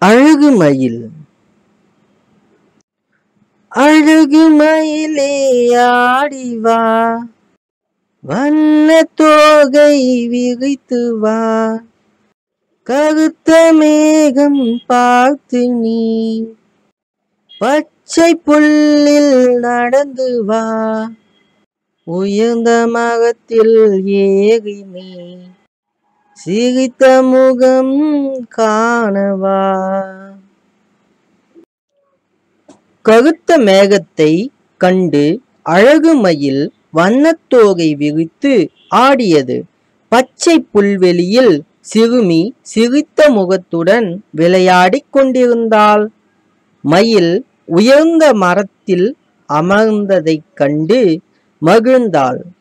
அழகு மயில் அழகு மயிலே ஆடி வா வண்ண தோகை விரித்து வா கருத்த மேகம் பார்த்து நீ பச்சை புல்லில் நடந்து வா உயர்ந்த மரத்தில் ஏறி நீ சிரித்த முகம் காணவா கருத்த மேகத்தை கண்டு அழகு மயில் வண்ணத்தோகை விரித்து ஆடியது பச்சை புல்வெளியில் சிறுமி சிரித்த முகத்துடன் விளையாடிக் கொண்டிருந்தாள் மயில் உயர்ந்த மரத்தில் அமர்ந்ததைக் கண்டு மகிழ்ந்தாள்